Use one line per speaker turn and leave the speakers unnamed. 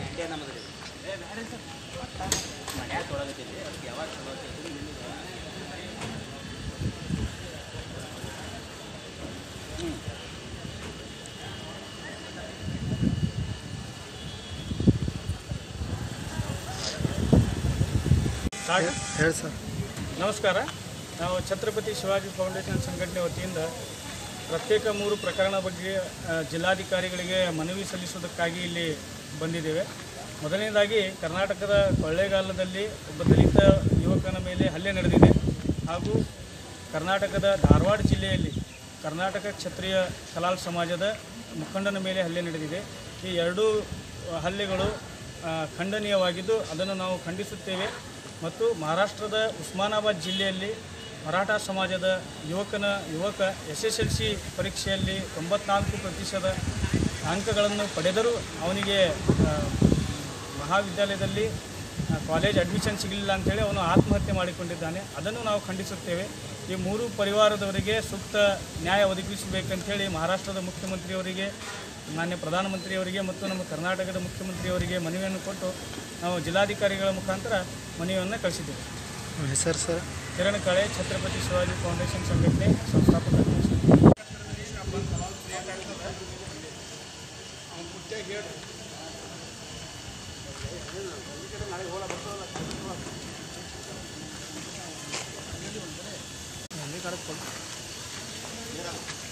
ಸಾಕು
ಹೇಳಿ ಸರ್
ನಮಸ್ಕಾರ ನಾವು ಛತ್ರಪತಿ ಶಿವಾಜಿ ಫೌಂಡೇಶನ್ ಸಂಘಟನೆ ವತಿಯಿಂದ ಪ್ರತ್ಯೇಕ ಮೂರು ಪ್ರಕರಣ ಬಗ್ಗೆ ಆ, ಜಿಲ್ಲಾಧಿಕಾರಿಗಳಿಗೆ ಮನವಿ ಸಲ್ಲಿಸುವುದಕ್ಕಾಗಿ ಇಲ್ಲಿ ಬಂದಿದ್ದೇವೆ ಮೊದಲನೇದಾಗಿ ಕರ್ನಾಟಕದ ಕೊಳ್ಳೇಗಾಲದಲ್ಲಿ ಒಬ್ಬ ದಲಿತ ಯುವಕನ ಮೇಲೆ ಹಲ್ಲೆ ನಡೆದಿದೆ ಹಾಗೂ ಕರ್ನಾಟಕದ ಧಾರವಾಡ ಜಿಲ್ಲೆಯಲ್ಲಿ ಕರ್ನಾಟಕ ಕ್ಷತ್ರಿಯ ಕಲಾಲ್ ಸಮಾಜದ ಮುಖಂಡನ ಮೇಲೆ ಹಲ್ಲೆ ನಡೆದಿದೆ ಈ ಎರಡೂ ಆ, ಹಲ್ಲೆಗಳು ಆ, ಖಂಡನೀಯವಾಗಿದ್ದು ಅದನ್ನು ನಾವು ಖಂಡಿಸುತ್ತೇವೆ ಮತ್ತು ಮಹಾರಾಷ್ಟ್ರದ ಉಸ್ಮಾನಾಬಾದ್ ಜಿಲ್ಲೆಯಲ್ಲಿ ಮರಾಠ ಸಮಾಜದ ಯುವಕನ ಯುವಕ ಎಸ್ ಎಸ್ ಎಲ್ ಸಿ ಪರೀಕ್ಷೆಯಲ್ಲಿ ತೊಂಬತ್ನಾಲ್ಕು ಪ್ರತಿಶತ ಅಂಕಗಳನ್ನು ಪಡೆದರೂ ಅವನಿಗೆ ಆ, ಮಹಾವಿದ್ಯಾಲಯದಲ್ಲಿ ಆ, ಕಾಲೇಜ್ ಅಡ್ಮಿಷನ್ ಸಿಗಲಿಲ್ಲ ಅಂಥೇಳಿ ಅವನು ಆತ್ಮಹತ್ಯೆ ಮಾಡಿಕೊಂಡಿದ್ದಾನೆ ಅದನ್ನು ನಾವು ಖಂಡಿಸುತ್ತೇವೆ ಈ ಮೂರು ಪರಿವಾರದವರಿಗೆ ಸೂಕ್ತ ನ್ಯಾಯ ಒದಗಿಸಬೇಕಂತೇಳಿ ಮಹಾರಾಷ್ಟ್ರದ ಮುಖ್ಯಮಂತ್ರಿಯವರಿಗೆ ಮಾನ್ಯ ಪ್ರಧಾನಮಂತ್ರಿಯವರಿಗೆ ಮತ್ತು ನಮ್ಮ ಕರ್ನಾಟಕದ ಮುಖ್ಯಮಂತ್ರಿಯವರಿಗೆ ಮನವಿಯನ್ನು ಕೊಟ್ಟು ನಾವು ಜಿಲ್ಲಾಧಿಕಾರಿಗಳ ಮುಖಾಂತರ ಮನವಿಯನ್ನು ಕಳಿಸಿದ್ದೇವೆ
ನಿಮ್ಮ ಹೆಸರು ಸರ್
ಕಿರಣ್ ಕಳೆ ಛತ್ರಪತಿ ಶಿವಾಜಿ ಫೌಂಡೇಶನ್ ಸಂಘಟನೆ ಸಂಸ್ಥಾಪಕ ಅಧ್ಯಕ್ಷ
ಎಲ್ಲಿ ಕಡಕ್ಕೆ